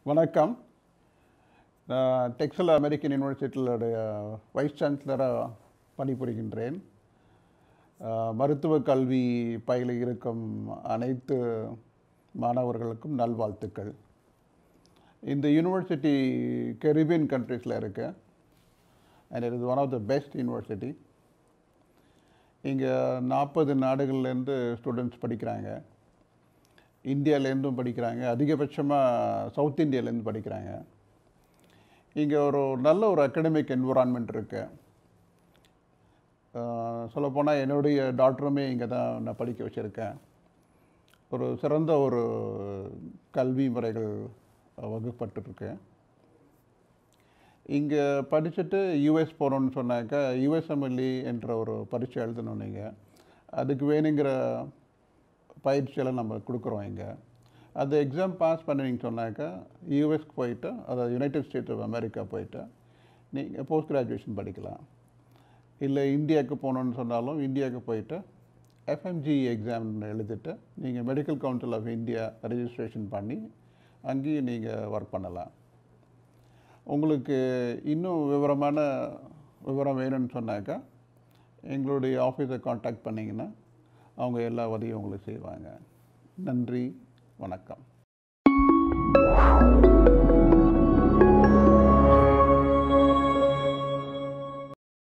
வணக்கம் நான் டெக்ஸல் American யூனிவர்சிட்டியிலுடைய wise சான்சலராக பணிபுரிகின்றேன் அஹ், மருத்துவ கல்வி பயில இருக்கும் அனைத்து மாணவர்களுக்கும் நல்வாழ்த்துக்கள் இந்த யூனிவர்சிட்டி கெரிபியன் கண்ட்ரீஸில் இருக்கு and it is one of the best university இங்கே நாற்பது நாடுகள்லேருந்து ஸ்டூடெண்ட்ஸ் படிக்கிறாங்க இந்தியாவிலேருந்தும் படிக்கிறாங்க அதிகபட்சமாக சவுத் இந்தியாவிலேருந்து படிக்கிறாங்க இங்கே ஒரு நல்ல ஒரு அகடமிக் என்விரான்மெண்ட் இருக்கு சொல்லப்போனால் என்னுடைய டாக்டருமே இங்கே தான் நான் படிக்க வச்சுருக்கேன் ஒரு சிறந்த ஒரு கல்வி முறைகள் வகுப்பட்டுருக்கு இங்கே படிச்சுட்டு யூஎஸ் போகணுன்னு சொன்னாக்கா யூஎஸ்எம்எல்இ என்ற ஒரு பரீட்சை எழுதணும் நீங்கள் அதுக்கு வேணுங்கிற பயிற்சியெல்லாம் நம்ம கொடுக்குறோம் இங்கே அந்த எக்ஸாம் பாஸ் பண்ணிங்க சொன்னாக்கா யூஎஸ்க்கு போயிட்டு அதாவது யுனைடெட் ஸ்டேட்ஸ் ஆஃப் அமெரிக்கா போயிட்டு நீங்கள் போஸ்ட் கிராஜுவேஷன் படிக்கலாம் இல்லை இந்தியாவுக்கு போகணுன்னு சொன்னாலும் இந்தியாவுக்கு போயிட்டு எஃப்எம்ஜி எக்ஸாம் எழுதிட்டு நீங்கள் medical council of India registration பண்ணி அங்கேயும் நீங்கள் ஒர்க் பண்ணலாம் உங்களுக்கு இன்னும் விவரமான விவரம் வேணும்னு சொன்னாக்கா எங்களுடைய ஆஃபீஸை காண்டாக்ட் பண்ணிங்கன்னா அவங்க எல்லா உதவியும் உங்களுக்கு செய்வாங்க நன்றி வணக்கம்